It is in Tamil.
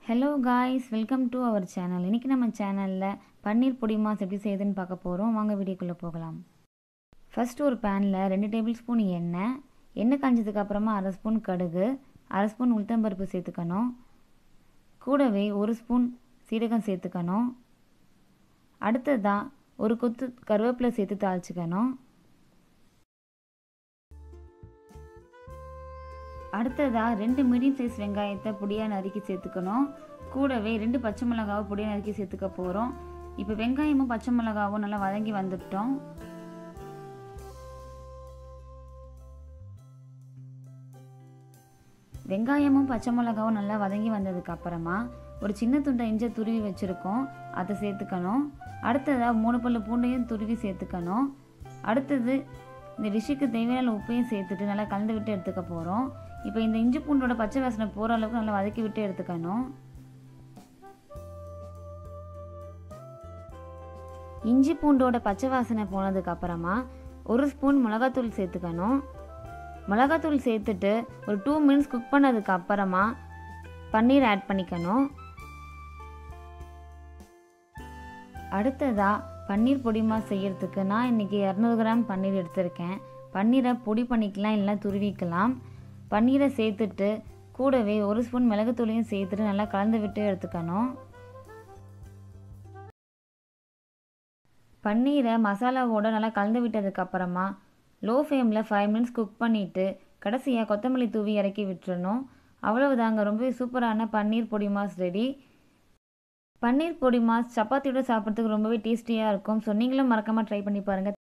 hello guys welcome to our channel இன்றைக்கி நம்ம சேனலில் பன்னீர் பொடி மாஸ் எப்படி செய்யுதுன்னு பார்க்க போகிறோம் வாங்க வீடியோக்குள்ளே போகலாம் ஃபஸ்ட்டு ஒரு பேனில் ரெண்டு டேபிள் ஸ்பூன் எண்ணெய் எண்ணெய் காஞ்சதுக்கு அப்புறமா அரை ஸ்பூன் கடுகு அரை ஸ்பூன் உளுத்தம்பருப்பு சேர்த்துக்கணும் கூடவே ஒரு ஸ்பூன் சீரகம் சேர்த்துக்கணும் அடுத்ததாக ஒரு கொத்து கருவேப்பிலை சேர்த்து தாளிச்சுக்கணும் அடுத்ததாக ரெண்டு மீடியம் சைஸ் வெங்காயத்தை பொடியாக நறுக்கி சேர்த்துக்கணும் கூடவே ரெண்டு பச்சை மிளகாவை பொடியாக நறுக்கி சேர்த்துக்க போகிறோம் இப்போ வெங்காயமும் பச்சை மிளகாவும் நல்லா வதங்கி வந்துட்டோம் வெங்காயமும் பச்சை மிளகாவும் நல்லா வதங்கி வந்ததுக்கு அப்புறமா ஒரு சின்ன துண்டை இஞ்சை துருவி வச்சுருக்கோம் அதை சேர்த்துக்கணும் அடுத்ததாக மூணு பல்லு பூண்டையும் துருவி சேர்த்துக்கணும் அடுத்தது இந்த டிஷ்ஷுக்கு தேவையான உப்பையும் சேர்த்துட்டு நல்லா கலந்து விட்டு எடுத்துக்க போகிறோம் இப்போ இந்த இஞ்சி பூண்டோட பச்சை வாசனை போகிற அளவுக்கு நல்லா வதக்கி விட்டு எடுத்துக்கணும் இஞ்சி பூண்டோட பச்சை வாசனை போனதுக்கு அப்புறமா ஒரு ஸ்பூன் மிளகாத்தூள் சேர்த்துக்கணும் மிளகாத்தூள் சேர்த்துட்டு ஒரு டூ மினிட்ஸ் குக் பண்ணதுக்கு அப்புறமா பன்னீர் ஆட் பண்ணிக்கணும் அடுத்ததாக பன்னீர் பொடிமா செய்யறதுக்கு நான் இன்றைக்கி இரநூறு கிராம் பன்னீர் எடுத்திருக்கேன் பன்னீரை பொடி பண்ணிக்கலாம் இல்லைனா துருவிக்கலாம் பன்னீரை சேர்த்துட்டு கூடவே ஒரு ஸ்பூன் மிளகுத்தூளையும் சேர்த்துட்டு நல்லா கலந்து விட்டு எடுத்துக்கணும் பன்னீரை மசாலாவோட நல்லா கலந்து விட்டதுக்கப்புறமா லோ ஃப்ளேமில் ஃபைவ் மினிட்ஸ் குக் பண்ணிவிட்டு கடைசியாக கொத்தமல்லி தூவி இறக்கி விட்டுறணும் அவ்வளவுதாங்க ரொம்பவே சூப்பரான பன்னீர் பொடி மாஸ் ரெடி பன்னீர் பொடி மாஸ் சப்பாத்தியோட சாப்பிட்றதுக்கு ரொம்பவே டேஸ்டியாக இருக்கும் ஸோ நீங்களும் மறக்காமல் ட்ரை பண்ணி பாருங்கள்